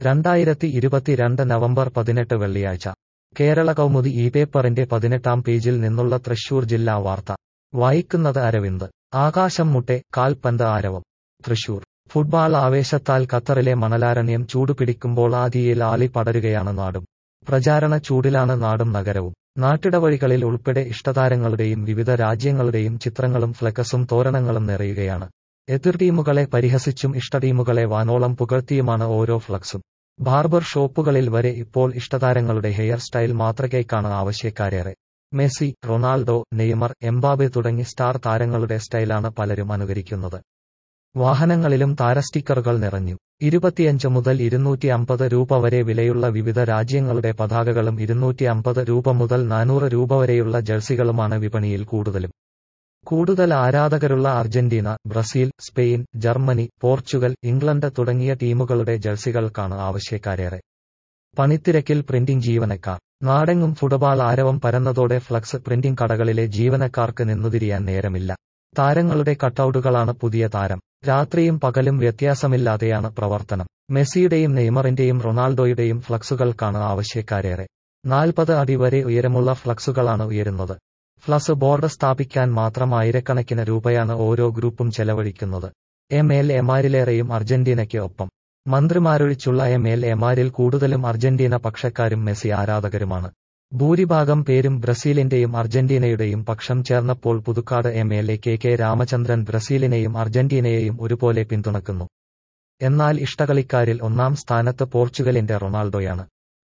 രണ്ടായിരത്തി ഇരുപത്തിരണ്ട് നവംബർ പതിനെട്ട് വെള്ളിയാഴ്ച കേരള കൗമുദി ഈ പേപ്പറിന്റെ പതിനെട്ടാം പേജിൽ നിന്നുള്ള തൃശൂർ ജില്ലാ വാർത്ത വായിക്കുന്നത് അരവിന്ദ് ആകാശം മുട്ടെ കാൽപന്ത് ആരവം തൃശൂർ ഫുട്ബാൾ ആവേശത്താൽ ഖത്തറിലെ മണലാരണ്യം ചൂടുപിടിക്കുമ്പോൾ ആദിയിൽ ആലി പടരുകയാണ് നാടും പ്രചാരണ ചൂടിലാണ് നാടും നഗരവും നാട്ടിടവഴികളിൽ ഉൾപ്പെടെ ഇഷ്ടതാരങ്ങളുടെയും വിവിധ രാജ്യങ്ങളുടെയും ചിത്രങ്ങളും ഫ്ലക്സും തോരണങ്ങളും നിറയുകയാണ് എതിർ ടീമുകളെ പരിഹസിച്ചും ഇഷ്ടടീമുകളെ വാനോളം പുകഴ്ത്തിയുമാണ് ഓരോ ഫ്ലക്സും ബാർബർ ഷോപ്പുകളിൽ വരെ ഇപ്പോൾ ഇഷ്ടതാരങ്ങളുടെ ഹെയർ സ്റ്റൈൽ മാതൃകയ്ക്കാണ് ആവശ്യക്കാരേറെ മെസ്സി റൊണാൾഡോ നെയ്മർ എംബാബെ തുടങ്ങി സ്റ്റാർ താരങ്ങളുടെ സ്റ്റൈലാണ് പലരും അനുകരിക്കുന്നത് വാഹനങ്ങളിലും താരസ്റ്റിക്കറുകൾ നിറഞ്ഞു ഇരുപത്തിയഞ്ച് മുതൽ ഇരുന്നൂറ്റി അമ്പത് രൂപ വരെ വിലയുള്ള വിവിധ രാജ്യങ്ങളുടെ പതാകകളും ഇരുന്നൂറ്റി അമ്പത് രൂപ മുതൽ നാനൂറ് രൂപ വരെയുള്ള ജേഴ്സികളുമാണ് വിപണിയിൽ കൂടുതലും കൂടുതൽ ആരാധകരുള്ള Argentina Brazil Spain Germany Portugal England തുടങ്ങിയ ടീമുകളുടെ ജേഴ്സികൾക്കാണ് ആവശ്യക്കാരേറെ പണിത്തിരക്കിൽ പ്രിന്റിംഗ് ജീവനക്കാർ നാടെങ്ങും ഫുട്ബാൾ ആരവം പരന്നതോടെ ഫ്ലക്സ് പ്രിന്റിംഗ് കടകളിലെ ജീവനക്കാർക്ക് നിന്നുതിരിയാൻ നേരമില്ല താരങ്ങളുടെ കട്ടൌട്ടുകളാണ് പുതിയ താരം രാത്രിയും പകലും വ്യത്യാസമില്ലാതെയാണ് പ്രവർത്തനം മെസ്സിയുടെയും നെയ്മറിന്റെയും റൊണാൾഡോയുടെയും ഫ്ലക്സുകൾക്കാണ് ആവശ്യക്കാരേറെ നാൽപ്പത് അടി വരെ ഉയരമുള്ള ഫ്ലക്സുകളാണ് ഉയരുന്നത് ഫ്ലസ് ബോർഡ് സ്ഥാപിക്കാൻ മാത്രം ആയിരക്കണക്കിന് രൂപയാണ് ഓരോ ഗ്രൂപ്പും ചെലവഴിക്കുന്നത് എം എൽ എമാരിലേറെയും അർജന്റീനയ്ക്ക് ഒപ്പം മന്ത്രിമാരൊഴിച്ചുള്ള എം എൽ എമാരിൽ കൂടുതലും അർജന്റീന പക്ഷക്കാരും മെസ്സി ആരാധകരുമാണ് ഭൂരിഭാഗം പേരും ബ്രസീലിന്റെയും അർജന്റീനയുടെയും പക്ഷം ചേർന്നപ്പോൾ Puthukkad M L A K K Ramachandran ബ്രസീലിനെയും അർജന്റീനയെയും ഒരുപോലെ പിന്തുണക്കുന്നു എന്നാൽ ഇഷ്ടകളിക്കാരിൽ ഒന്നാം സ്ഥാനത്ത് പോർച്ചുഗലിന്റെ റൊണാൾഡോയാണ്